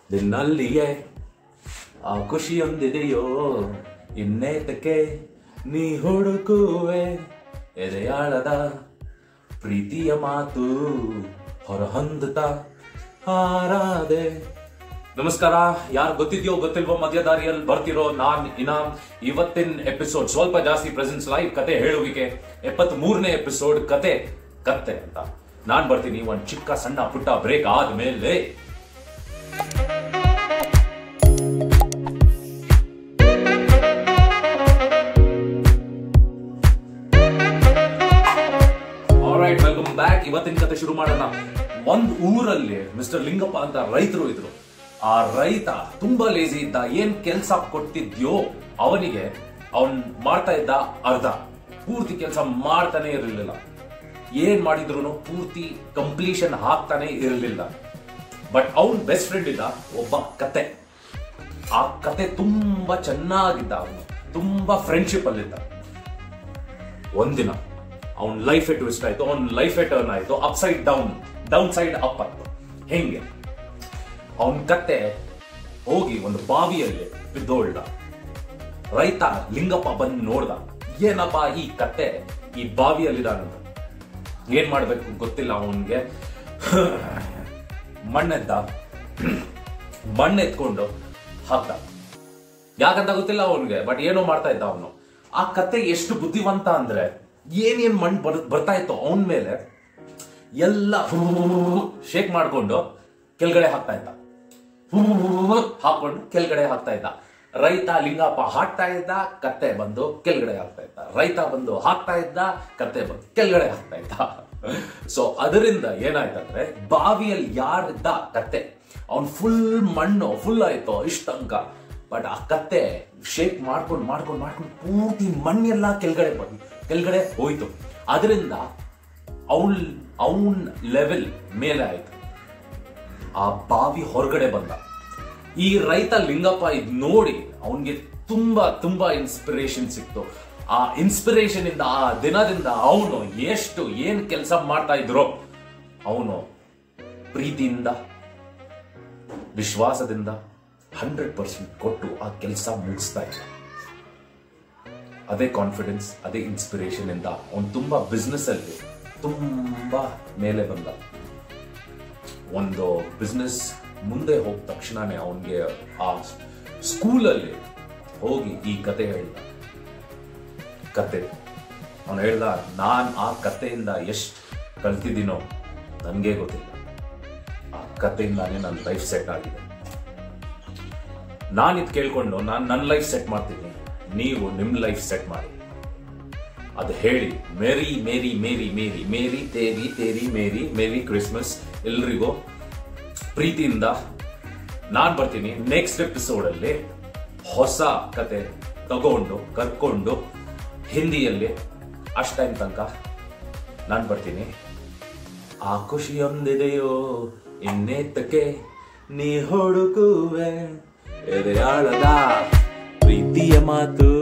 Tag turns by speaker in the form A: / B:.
A: ನಿನ್ನಲ್ಲಿಯೇ ಆ ಖುಷಿಯೊಂದಿದೆಯೋ ಇನ್ನೇತಕ್ಕೆ ನೀ ಹುಡುಕುವೆ ಎದೆಯಾಳದ ಪ್ರೀತಿಯ ಮಾತು ಹೊರಹೊಂದುತ್ತ ಹಾರಾದೆ ನಮಸ್ಕಾರ ಯಾರು ಗೊತ್ತಿದ್ಯೋ ಗೊತ್ತಿಲ್ವೋ ಮಧ್ಯದಾರಿಯಲ್ಲಿ ಬರ್ತಿರೋ ನಾನ್ ಇನಾಮ್ ಇವತ್ತಿನ ಎಪಿಸೋಡ್ ಸ್ವಲ್ಪ ಜಾಸ್ತಿ ಪ್ರೆಸೆನ್ಸ್ ಲೈವ್ ಕತೆ ಹೇಳುವಿಕೆ ಎಪ್ಪತ್ ಮೂರನೇ ಎಪಿಸೋಡ್ ಕತೆ ಕತ್ತೆ ಅಂತ ನಾನ್ ಬರ್ತೀನಿ ಒಂದ್ ಚಿಕ್ಕ ಸಣ್ಣ ಪುಟ್ಟ ಬ್ರೇಕ್ ಆದ್ಮೇಲೆ ಆಲ್ರೈಟ್ ವೆಲ್ಕಮ್ ಬ್ಯಾಕ್ ಇವತ್ತಿನ ಕತೆ ಶುರು ಮಾಡೋಣ ಒಂದ್ ಊರಲ್ಲಿ ಮಿಸ್ಟರ್ ಲಿಂಗಪ್ಪ ಅಂತ ರೈತರು ಇದ್ರು ಆ ರೈತ ತುಂಬಾ ಲೇಜಿ ಇದ್ದ ಏನ್ ಕೆಲ್ಸ ಕೊಟ್ಟಿದ್ಯೋ ಅವನಿಗೆ ಅವನ್ ಮಾಡ್ತಾ ಇದ್ದ ಅರ್ಧ ಪೂರ್ತಿ ಕೆಲಸ ಮಾಡ್ತಾನೆ ಇರಲಿಲ್ಲ ಏನ್ ಮಾಡಿದ್ರು ಪೂರ್ತಿ ಕಂಪ್ಲೀಷನ್ ಹಾಕ್ತಾನೆ ಇರಲಿಲ್ಲ ಬಟ್ ಅವನ್ ಬೆಸ್ಟ್ ಫ್ರೆಂಡ್ ಇದ್ದ ಒಬ್ಬ ಕತೆ ಆ ಕತೆ ತುಂಬಾ ಚೆನ್ನಾಗಿದ್ದ ಅವನು ತುಂಬಾ ಫ್ರೆಂಡ್ಶಿಪ್ ಅಲ್ಲಿದ್ದ ಒಂದಿನ ಅವನ್ ಲೈಫ್ ಟ್ವಿಸ್ಟ್ ಆಯ್ತು ಅವನ್ ಲೈಫ್ ಟರ್ನ್ ಆಯ್ತು upside down down side up ಆಯ್ತು ಹೆಂಗೆ ಅವನ್ ಕತ್ತೆ ಹೋಗಿ ಒಂದು ಬಾವಿಯಲ್ಲಿ ಬಿದ್ದೋಳ್ದ ರೈತ ಲಿಂಗಪ್ಪ ಬಂದು ನೋಡ್ದ ಏನಪ್ಪ ಈ ಕತ್ತೆ ಈ ಬಾವಿಯಲ್ಲಿದಾನಂತ ಏನ್ ಮಾಡ್ಬೇಕು ಗೊತ್ತಿಲ್ಲ ಅವನ್ಗೆ ಮಣ್ಣೆದ್ದ ಮಣ್ಣೆತ್ಕೊಂಡು ಹಾಕ್ದ ಯಾಕಂತ ಗೊತ್ತಿಲ್ಲ ಅವನ್ಗೆ ಬಟ್ ಏನೋ ಮಾಡ್ತಾ ಇದ್ದ ಅವನು ಆ ಕತೆ ಎಷ್ಟು ಬುದ್ಧಿವಂತ ಅಂದ್ರೆ ಏನೇನ್ ಮಣ್ಣು ಬರ್ ಬರ್ತಾ ಇತ್ತು ಅವನ್ ಮೇಲೆ ಎಲ್ಲ ಶೇಕ್ ಮಾಡ್ಕೊಂಡು ಕೆಳಗಡೆ ಹಾಕ್ತಾ ಇದ್ದ ಹಾಕೊಂಡು ಕೆಳಗಡೆ ಹಾಕ್ತಾ ಇದ್ದ ರೈತ ಲಿಂಗಪ್ಪ ಹಾಕ್ತಾ ಇದ್ದ ಕತ್ತೆ ಬಂದು ಕೆಳಗಡೆ ಹಾಕ್ತಾ ಇದ್ದ ರೈತ ಬಂದು ಹಾಕ್ತಾ ಇದ್ದ ಕತ್ತೆ ಬಂದು ಕೆಳಗಡೆ ಹಾಕ್ತಾ ಇದ್ದ ಸೊ ಅದರಿಂದ ಏನಾಯ್ತಂದ್ರೆ ಬಾವಿಯಲ್ಲಿ ಯಾರಿದ್ದ ಕತ್ತೆ ಅವ್ನ್ ಫುಲ್ ಮಣ್ಣು ಫುಲ್ ಆಯ್ತು ಇಷ್ಟಂಕ ಬಟ್ ಆ ಕತ್ತೆ ಶೇಕ್ ಮಾಡ್ಕೊಂಡು ಮಾಡ್ಕೊಂಡು ಮಾಡ್ಕೊಂಡು ಪೂರ್ತಿ ಮಣ್ಣೆಲ್ಲ ಕೆಳಗಡೆ ಬಂದು ಕೆಳಗಡೆ ಹೋಯ್ತು ಅದರಿಂದ ಅವನ್ ಅವನ್ ಲೆವೆಲ್ ಮೇಲೆ ಆಯ್ತು ಆ ಬಾವಿ ಹೊರಗಡೆ ಬಂದ ಈ ರೈತ ಲಿಂಗಪ್ಪ ಇದ್ ನೋಡಿ ಅವನ್ಗೆ ತುಂಬಾ ತುಂಬಾ ಇನ್ಸ್ಪಿರೇಷನ್ ಸಿಕ್ತು ಆ ಇನ್ಸ್ಪಿರೇಷನ್ ಇಂದ ಆ ದಿನದಿಂದ ಅವನು ಎಷ್ಟು ಏನ್ ಕೆಲಸ ಮಾಡ್ತಾ ಇದ್ರೋ ಅವನು ಪ್ರೀತಿಯಿಂದ ವಿಶ್ವಾಸದಿಂದ ಹಂಡ್ರೆಡ್ ಪರ್ಸೆಂಟ್ ಕೊಟ್ಟು ಆ ಕೆಲಸ ಮುಗಿಸ್ತಾ ಇದ್ದ ಅದೇ ಕಾನ್ಫಿಡೆನ್ಸ್ ಅದೇ ಇನ್ಸ್ಪಿರೇಷನ್ ಇಂದ ಅವನು ತುಂಬಾ ಬಿಸ್ನೆಸ್ ಅಲ್ಲಿ ತುಂಬಾ ಮೇಲೆ ಬಂದ ಒಂದು ಬಿಸ್ನೆಸ್ ಮುಂದೆ ಹೋದ ತಕ್ಷಣನೇ ಅವನಿಗೆ ಆ ಸ್ಕೂಲಲ್ಲಿ ಹೋಗಿ ಈ ಕತೆ ಹೇಳ್ದ ಕತೆ ಅವನು ಹೇಳ್ದ ನಾನ್ ಆ ಕತೆಯಿಂದ ಎಷ್ಟು ಕಲ್ತಿದ್ದೀನೋ ನನಗೆ ಗೊತ್ತಿಲ್ಲ ಆ ಕತೆಯಿಂದಾನೇ ನನ್ನ ಲೈಫ್ ಸೆಟ್ ಆಗಿದೆ ನಾನು ಇದು ಕೇಳ್ಕೊಂಡು ನಾನು ನನ್ನ ಲೈಫ್ ಸೆಟ್ ಮಾಡ್ತೀನಿ ನೀವು ನಿಮ್ಮ ಲೈಫ್ ಸೆಟ್ ಮಾಡಿ ಅದು ಹೇಳಿ ಮೇರಿ ಮೇರಿ ಮೇರಿ ಮೇರಿ ಮೇರಿ ತೇರಿ ತೇರಿ ಮೇರಿ ಮೇರಿ ಕ್ರಿಸ್ಮಸ್ ಎಲ್ರಿಗೂ ಪ್ರೀತಿಯಿಂದ ನಾನ್ ಬರ್ತೀನಿ ನೆಕ್ಸ್ಟ್ ಎಪಿಸೋಡ್ ಅಲ್ಲಿ ಹೊಸ ಕತೆ ತಗೊಂಡು ಕರ್ಕೊಂಡು ಹಿಂದಿಯಲ್ಲಿ ಅಷ್ಟ ಟೈಮ್ ತನಕ ನಾನ್ ಬರ್ತೀನಿ ಆ ಖುಷಿಯೊಂದಿದೆಯೋ ಇನ್ನೇತಕ್ಕೆ ನೀ ಹುಡುಕುವೆ ಎದೆಯಾಳದ ಪ್ರೀತಿಯ ಮಾತು